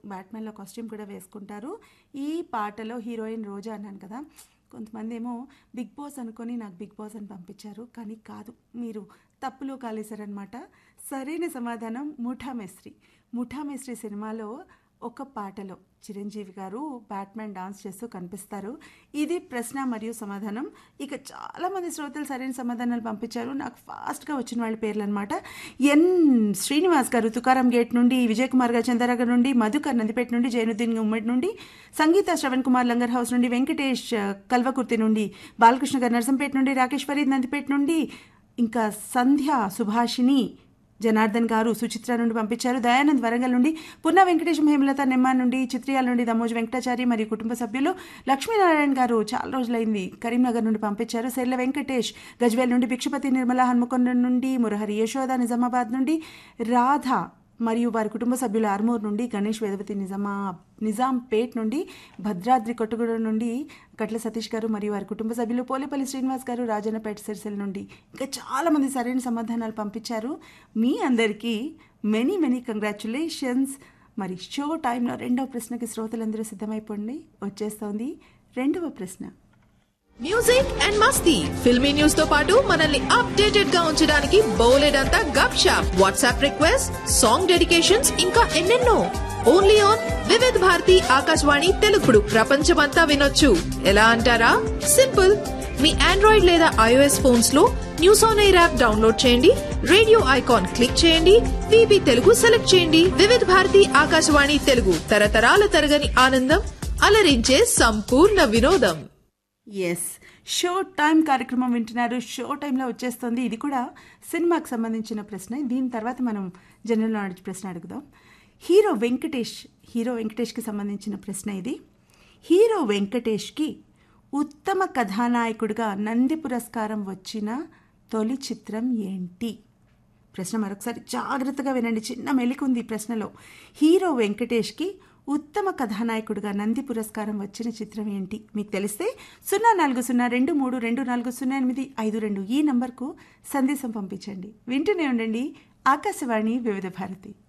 బ్యాట్మెన్లో costume కూడా వేసుకుంటారు ఈ పాటలో హీరోయిన్ రోజా అన్నాను కదా కొంతమంది ఏమో బిగ్ బాస్ అనుకొని నాకు బిగ్ బాస్ అని పంపించారు కానీ కాదు మీరు తప్పులో కాలేశారనమాట సరైన సమాధానం ముఠా మేస్త్రి ముఠా మేస్త్రి సినిమాలో ఒక పాటలో చిరంజీవి గారు బ్యాట్మెన్ డాన్స్ చేస్తూ కనిపిస్తారు ఇది ప్రశ్న మరియు సమాధానం ఇక చాలామంది శ్రోతలు సరైన సమాధానాలు పంపించారు నాకు ఫాస్ట్గా వచ్చిన వాళ్ళ పేర్లు అనమాట ఎన్ శ్రీనివాస్ గారు తుకారం గేట్ నుండి విజయ్ కుమార్ గారు చంద్రనగర్ నుండి మధుకర్ నందిపేట నుండి జైనుద్దీన్ ఉమ్మడి నుండి సంగీత శ్రవణ్ కుమార్ లంగర్ హౌస్ నుండి వెంకటేష్ ఆ, కల్వకుర్తి నుండి బాలకృష్ణ గారు నర్సంపేట నుండి రాకేష్ ఫరీద్ నందిపేట నుండి ఇంకా సంధ్య సుభాషిణి జనార్దన్ గారు సుచిత్ర నుండి పంపించారు దయానంద్ వరంగల్ నుండి పున్నా వెంకటేశం హేమలత నెమ్మ నుండి చిత్రియాల నుండి దమోజ్ వెంకటాచారి మరియు కుటుంబ సభ్యులు లక్ష్మీనారాయణ గారు చాలా రోజులైంది కరీంనగర్ నుండి పంపించారు సెర్ల వెంకటేష్ గజ్వేల్ నుండి భిక్షపతి నిర్మల హన్మకొండ నుండి మురహరి యశోద నిజామాబాద్ నుండి రాధ మరియు వారి కుటుంబ సభ్యులు ఆర్మూర్ నుండి గణేష్ వేదవతి నిజామా నిజాంపేట్ నుండి భద్రాద్రి కొట్టుగూడ నుండి కట్ల సతీష్ గారు మరియు వారి కుటుంబ సభ్యులు పోలేపల్లి శ్రీనివాస్ గారు రాజన్నపేట సిరిసిల్ల నుండి ఇంకా చాలా మంది సరైన సమాధానాలు పంపించారు మీ అందరికీ మెనీ మెనీ కంగ్రాచులేషన్స్ మరి షో టైంలో రెండవ ప్రశ్నకి శ్రోతలందరూ సిద్ధమైపోండి వచ్చేస్తోంది రెండవ ప్రశ్న మ్యూజిక్ అండ్ మస్తీ ఫిల్మీ న్యూస్ తో పాటు మనల్ని అప్డేటెడ్ గా ఉంచడానికి బోలెడంతా gupshup WhatsApp request song dedications ఇంకా ఎన్నెన్నో ఓన్లీ ఆన్ వివిధ్ భారతి ఆకాశవాణి తెలుగుడు ప్రపంచమంతా వినొచ్చు ఎలా అంటారా సింపుల్ మీ ఆండ్రాయిడ్ లేదా ఐఓఎస్ ఫోన్స్ లో news on air app download చేయండి రేడియో ఐకాన్ క్లిక్ చేయండి విబి తెలుగు సెలెక్ట్ చేయండి వివిధ్ భారతి ఆకాశవాణి తెలుగు తరతరాల తరగని ఆనందం అలరించే సంపూర్ణ వినోదం ఎస్ షో టైం కార్యక్రమం వింటున్నారు షో టైంలో వచ్చేస్తుంది ఇది కూడా సినిమాకి సంబంధించిన ప్రశ్న దీని తర్వాత మనం జనరల్ నాలెడ్జ్ ప్రశ్న అడుగుదాం హీరో వెంకటేష్ హీరో వెంకటేష్కి సంబంధించిన ప్రశ్న ఇది హీరో వెంకటేష్కి ఉత్తమ కథానాయకుడిగా నంది పురస్కారం వచ్చిన తొలి చిత్రం ఏంటి ప్రశ్న మరొకసారి జాగ్రత్తగా వినండి చిన్న మెలికుంది ఈ ప్రశ్నలో హీరో వెంకటేష్కి ఉత్తమ కథానాయకుడిగా నంది పురస్కారం వచ్చిన చిత్రం ఏంటి మీకు తెలిస్తే సున్నా నాలుగు సున్నా రెండు మూడు రెండు నాలుగు సున్నా ఎనిమిది ఐదు రెండు ఈ నంబర్కు సందేశం పంపించండి వింటూనే ఉండండి ఆకాశవాణి వివిధ భారతి